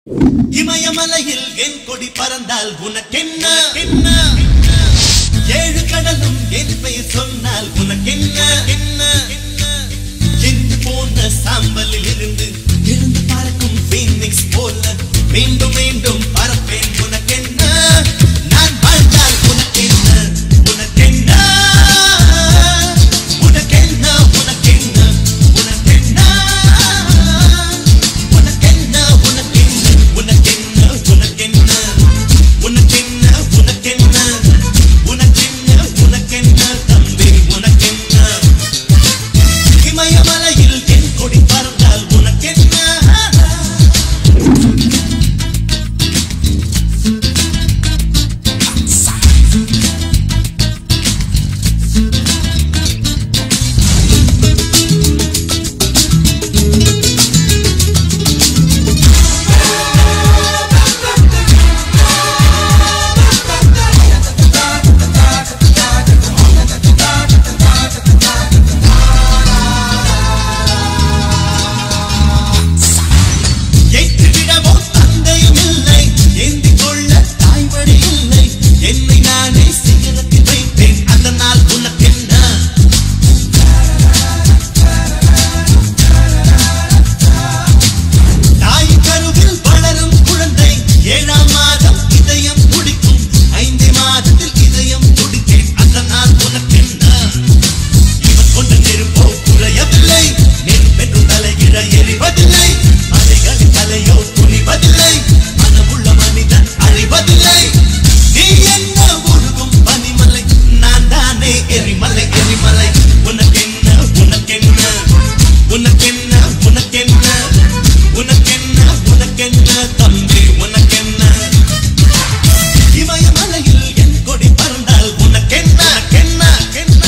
இமயமலையில் என் கொடி பறந்தால் உனக்கென்ன என்ன ஏழு கடலும் என் பெயர் சொன்னால் உனக்கென்ன என்ன என்று போன சாம்பலில் இருந்து எழுந்து பறக்கும் பீனிக்ஸ் போல மீண்டும் மீண்டும் பறப்பேன் உனக்கென்ன நான் வாழ்ந்தால் உனக்கென்ன உனக்கென்ன உனக்கென்ன உனக்கென்ன உனக்கென்ன உனக்கென்ன உனக்கென்ன உனக்கென்ன உனக்கென்ன உனக்கென்ன உனக்கென்ன உனக்கென்ன உனக்கென்ன தம்பி உனக்கென்ன இமயமலையில் என் கொடி பறந்தால் உனக்கென்ன ஏற்றுவிடவோ தந்தையும் இல்லை ஏந்திக் கொள்ள தாய்வழி இல்லை என்னை நானே சிகரத்தில் வைத்தேன் அந்த நாள் உனக்கென்ன தாய் கருவில் வளரும் குழந்தை ஏழாம் மாதம் இதயம் துடிக்கும் ஐந்து மாதத்தில் இதயம் துடித்தேன் அந்த நாள் உனக்கென்ன இவன் கொண்ட நெருப்போ குறையவில்லை நெருப்பென்று தலையிட எரிவதில்லை அலைகளின் தலையோ துணிவதில்லை மனமுள்ள மனிதன் அழிவதில்லை நீ என்ன ஒழுகும் பனிமலை நான் தானே எரிமலை எரிமலை உனக்கென்ன உனக்கென்ன உனக்கென்ன உனக்கென்ன உனக்கென்ன உனக்கென்ன தம்பி உனக்கென்ன இமயமலையில் என் கொடி பறந்தால் உனக்கென்ன கென்ன கென்ன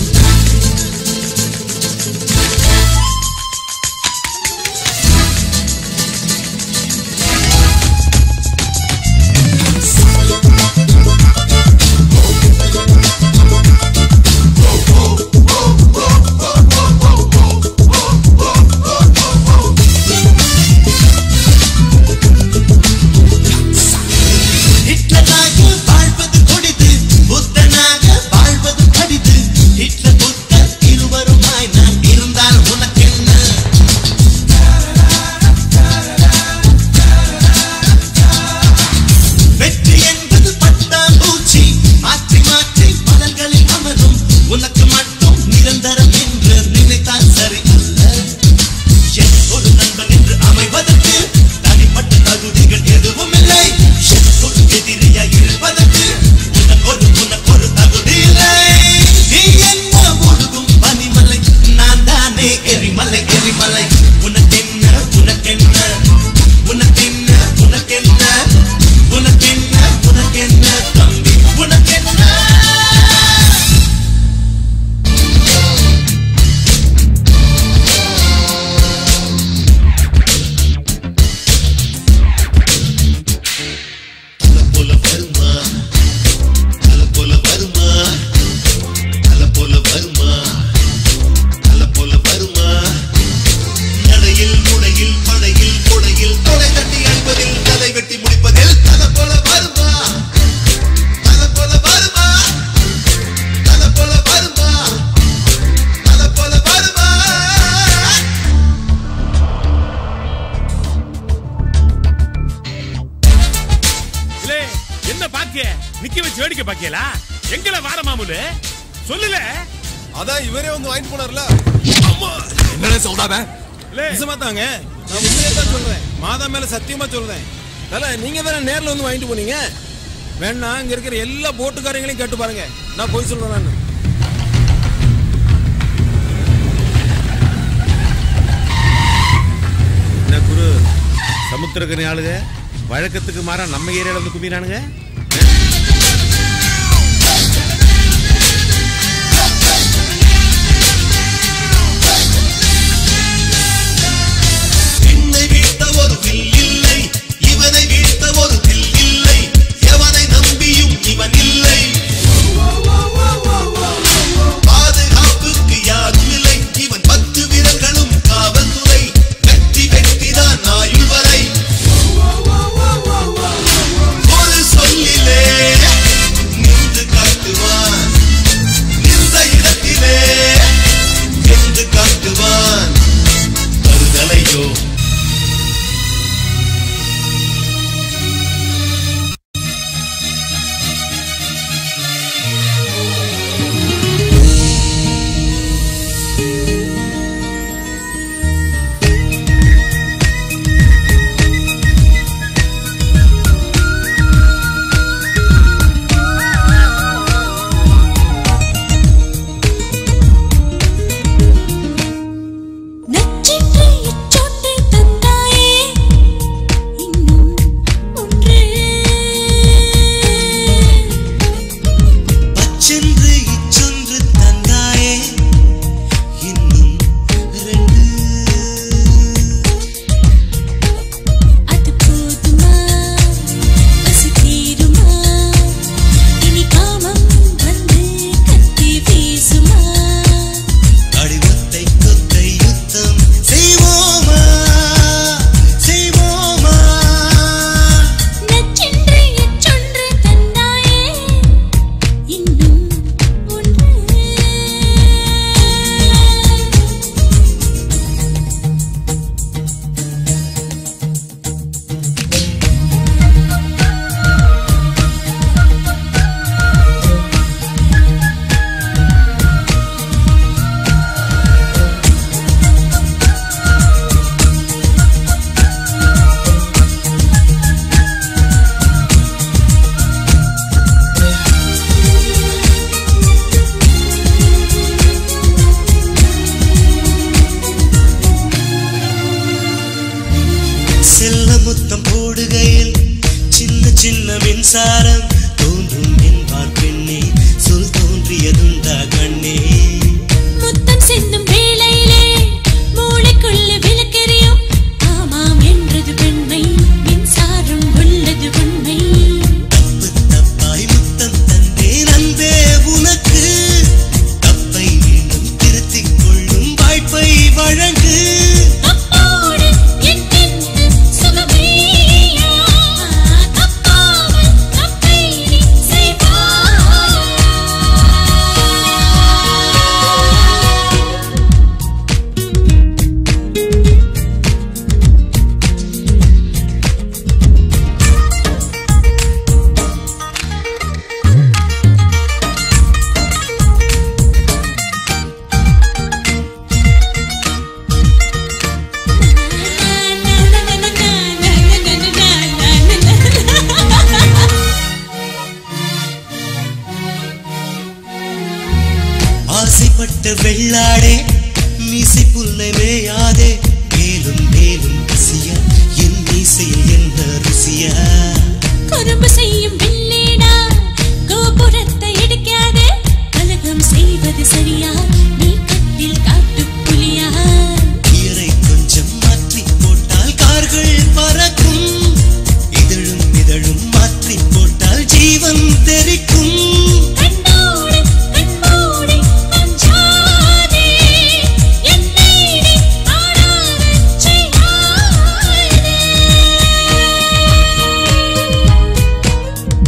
ஹிட்லராக வாழ்வது கொடிது புத்தனாக வாழ்வது கடிது ஹிட்லர் புத்தர் இருவருமாய் நான் இருந்தால் உனக்கென்ன வெற்றி என்பது பட்டாம்பூச்சி மாற்றி மாற்றி பலன்களில் அமரும் உனக்கு மட்டும் நிரந்தரம் என்று நினைத்தால் சரி அல்ல எனக்கு ஒரு நண்பன் என்று அமைவதற்கு தனிப்பட்ட தகுதிகள் எதுவும் இல்லை எனக்கு ஒரு எதிரியாய் இருப்பதற்கு உனக்கு ஒரு உனக்கு ஒரு தகுதி இல்லை நீ என்ன ஒழுகும் பனிமலை நான் தானே எரிமலை எரிமலை உனக்கென்ன உனக்கென்ன உனக்கென்ன உனக்கென்ன உனக்கென்ன உனக்கென்ன தம்பி உனக்கென்ன அல போல வருமா அல போல வருமா அல போல வருமா அல போல வருமா நடையில் முடையில் படையில் கொடையில் கொடை தட்டி அன்பதில் தலை வெட்டி முடிப்பதில் அல போல வருமா அல போல வருமா அல போல வருமா அல போல வருமா இல்லே என்ன பாக்கிய நிக்க வச்சு வேடிக்கை பாக்கியலா எங்கல வார மாமூலு சொல்லுல அதான் இவரே வந்து வாங்கிட்டு போனார்ல என்னடா சொல்றாத இல்லே நிஜமா தாங்க நான் உண்மையை தான் சொல்றேன் மாதா மேல சத்தியமா சொல்றேன் தல நீங்க தானே நேர்ல வந்து வாங்கிட்டு போனீங்க வேணா இங்க இருக்கிற எல்லா போட்டுக்காரங்களையும் கேட்டு பாருங்க நான் போய் சொல்றேன் நான் என்ன குரு சமுத்திரக்கனி ஆளுங்க வழக்கத்துக்கு மாறா நம்ம ஏரியால வந்து கும்பினானுங்க என்னை வீழ்த்த ஒரு வில் இல்லை இவனை வீழ்த்த ஒரு வில் இல்லை எவனை நம்பியும் இவன் இல்லை பாதுகாப்புக்கு யாரும் இல்லை இவன் பத்து விரல்களும் காவல்துறை வெற்றி வெற்றிதான் ஆயுள் வரை பட்ட வெள்ளாடே மீசை புல்லை மேயாதே மேலும் மேலும் ருசியா என் மீசையில் என்ன ருசியா குறும்பு செய்யும் வெள்ளேடா கோபுரத்தை இடிக்காதே கலகம் செய்வது சரியா நீ கட்டில் காட்டு புலியா உயிரை கொஞ்சம் மாற்றி போட்டால் கார்கள் பறக்கும் இதழும் இதழும் மாற்றி போட்டால் ஜீவன் தெரிக்கும் கண்ணோடு கண்மூடி அஞ்சாதே என்னை நீ ஆடாதச் செய்யாதே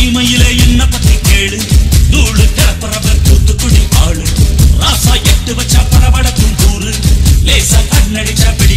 சீமையிலே என்ன பத்தி கேளு தூளு கிளப்புறவர் தூத்துக்குடி ஆளு ராசா எட்டு வச்சா பரபடக்கும் கூறு லேசா கண்ணடிச்சா பிடி